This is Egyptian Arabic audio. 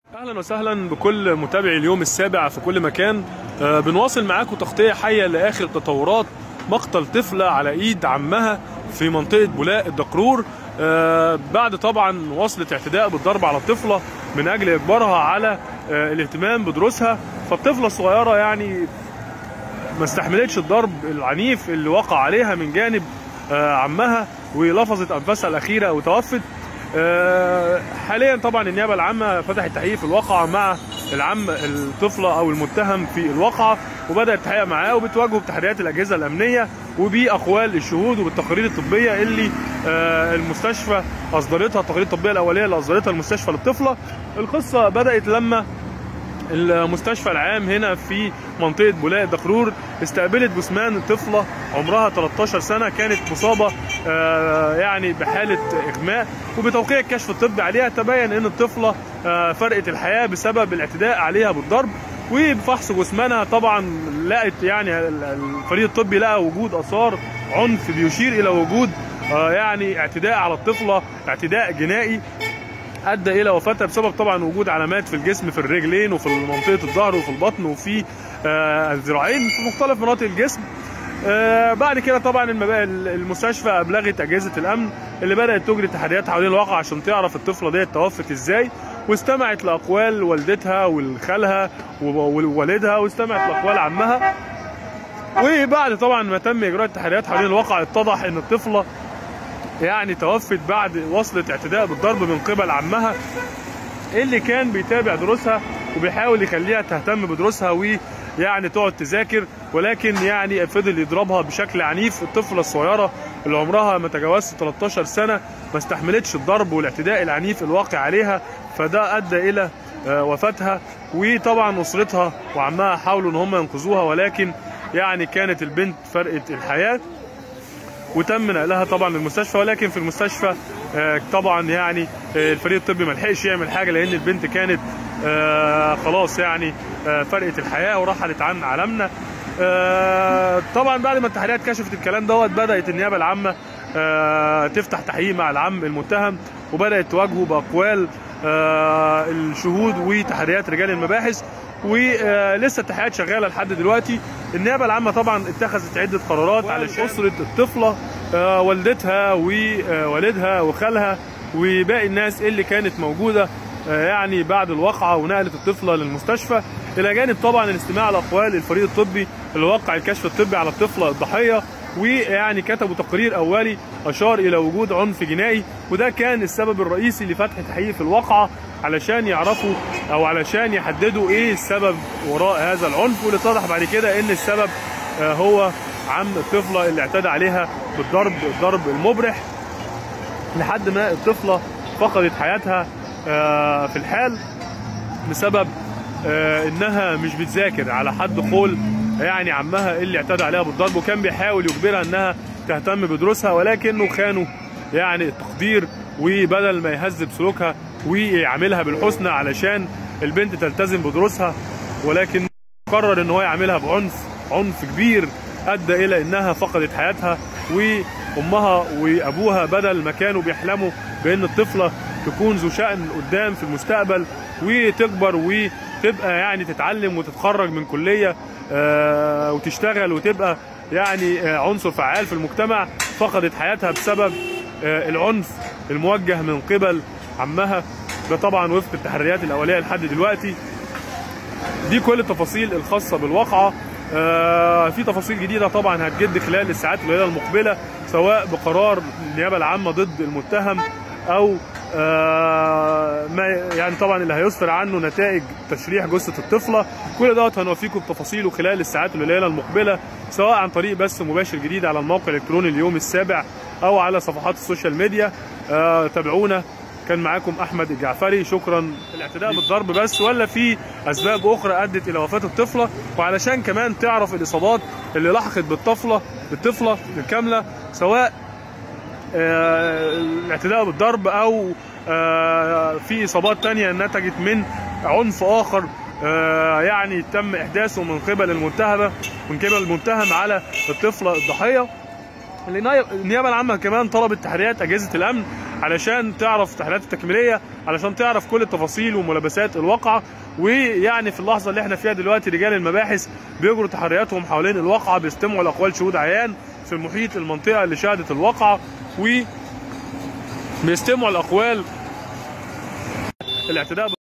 اهلا وسهلا بكل متابعي اليوم السابع في كل مكان آه، بنواصل معاكم تغطيه حيه لاخر تطورات مقتل طفله على ايد عمها في منطقه بولاق الدقرور آه، بعد طبعا وصلت اعتداء بالضرب على الطفله من اجل اجبارها على آه، الاهتمام بدروسها فالطفله الصغيره يعني ما استحملتش الضرب العنيف اللي وقع عليها من جانب آه، عمها ولفظت انفاسها الاخيره وتوفت آه، حاليا طبعا النيابه العامه فتحت تحقيق في الواقعه مع العم الطفله او المتهم في الواقعه وبدات تحقيق معاه وبتواجهه بتحريات الاجهزه الامنيه وباقوال الشهود وبالتقارير الطبيه اللي آه، المستشفى اصدرتها التقارير الطبيه الاوليه اللي اصدرتها المستشفى للطفله القصه بدات لما المستشفى العام هنا في منطقة بولاق الدخرور استقبلت جثمان طفلة عمرها 13 سنة كانت مصابة آه، يعني بحالة إغماء وبتوقيع الكشف الطبي عليها تبين أن الطفلة آه، فرقت الحياة بسبب الاعتداء عليها بالضرب وبفحص جثمانها طبعا لقت يعني الفريق الطبي لقى وجود آثار عنف بيشير إلى وجود آه، يعني اعتداء على الطفلة اعتداء جنائي ادى الى وفاتها بسبب طبعا وجود علامات في الجسم في الرجلين وفي منطقه الظهر وفي البطن وفي آه، الذراعين في مختلف مناطق الجسم آه، بعد كده طبعا المبا- المستشفى ابلغت اجهزه الامن اللي بدات تجري تحريات حوالين الواقع عشان تعرف الطفله ديت توفت ازاي واستمعت لاقوال والدتها وخالها ووالدها واستمعت لاقوال عمها وبعد طبعا ما تم اجراء التحريات حوالين الواقع اتضح ان الطفله يعني توفت بعد وصلة اعتداء بالضرب من قبل عمها اللي كان بيتابع دروسها وبيحاول يخليها تهتم بدروسها ويعني تقعد تذاكر ولكن يعني فضل يضربها بشكل عنيف الطفله الصغيره اللي عمرها ما تجاوزت 13 سنه ما استحملتش الضرب والاعتداء العنيف الواقع عليها فده ادى الى آه، وفاتها وطبعا اسرتها وعمها حاولوا ان هم ينقذوها ولكن يعني كانت البنت فرقت الحياه وتم نقلها طبعا للمستشفى ولكن في المستشفى آه، طبعا يعني آه، الفريق الطبي ما لحقش يعمل حاجه لان البنت كانت آه، خلاص يعني آه، فرقت الحياه ورحلت عن عالمنا آه، طبعا بعد ما التحريات كشفت الكلام دوت بدات النيابه العامه آه، تفتح تحقيق مع العم المتهم وبدات تواجهه باقوال آه، الشهود وتحريات رجال المباحث ولسه التحقيقات شغاله لحد دلوقتي النيابه العامه طبعا اتخذت عده قرارات علشان اسره الطفله آه، والدتها ووالدها وخالها وباقي الناس اللي كانت موجوده آه، يعني بعد الواقعه ونقلت الطفله للمستشفى الى جانب طبعا الاستماع لاقوال الفريق الطبي اللي وقع الكشف الطبي على الطفله الضحيه ويعني كتبوا تقرير اولي اشار الى وجود عنف جنائي وده كان السبب الرئيسي لفتح تحقيق في الواقعه علشان يعرفوا او علشان يحددوا ايه السبب وراء هذا العنف واللي اتضح بعد كده ان السبب آه، هو عم الطفله اللي اعتدى عليها بالضرب الضرب المبرح لحد ما الطفله فقدت حياتها آه، في الحال بسبب آه، انها مش بتذاكر على حد قول يعني عمها اللي اعتدى عليها بالضرب وكان بيحاول يجبرها انها تهتم بدروسها ولكنه خانوا يعني التقدير وبدل ما يهذب سلوكها ويعاملها بالحسنى علشان البنت تلتزم بدروسها ولكن قرر ان هو يعاملها بعنف عنف كبير ادى الى انها فقدت حياتها وامها وابوها بدل ما كانوا بيحلموا بان الطفله تكون ذو شأن قدام في المستقبل وتكبر وتبقى يعني تتعلم وتتخرج من كليه آه، وتشتغل وتبقى يعني آه، عنصر فعال في المجتمع فقدت حياتها بسبب آه، العنف الموجه من قبل عمها ده طبعا وفق التحريات الاوليه لحد دلوقتي دي كل التفاصيل الخاصه بالواقعه آه، في تفاصيل جديده طبعا هتجد خلال الساعات القليله المقبله سواء بقرار النيابه العامه ضد المتهم او آه، ما يعني طبعا اللي هيصدر عنه نتائج تشريح جثه الطفله كل دوت هنوفيكم بتفاصيله خلال الساعات القليله المقبله سواء عن طريق بث مباشر جديد على الموقع الالكتروني اليوم السابع او على صفحات السوشيال ميديا آه، تابعونا كان معاكم احمد الجعفري شكرا الاعتداء بالضرب بس ولا في اسباب اخرى ادت الى وفاه الطفله وعلشان كمان تعرف الاصابات اللي لحقت بالطفله بالطفله الكامله سواء آه، الاعتداء بالضرب او آه، في اصابات تانية نتجت من عنف اخر آه، يعني تم احداثه من قبل المتهمه من قبل المتهم على الطفله الضحيه النيابه العامه كمان طلبت تحريات اجهزه الامن علشان تعرف التحليلات التكميليه علشان تعرف كل التفاصيل وملابسات الواقعه ويعني في اللحظه اللي احنا فيها دلوقتي رجال المباحث بيجروا تحرياتهم حوالين الواقعه بيستمعوا لاقوال شهود عيان في محيط المنطقه اللي شهدت الواقعه و بيستمعوا الاقوال الاعتداء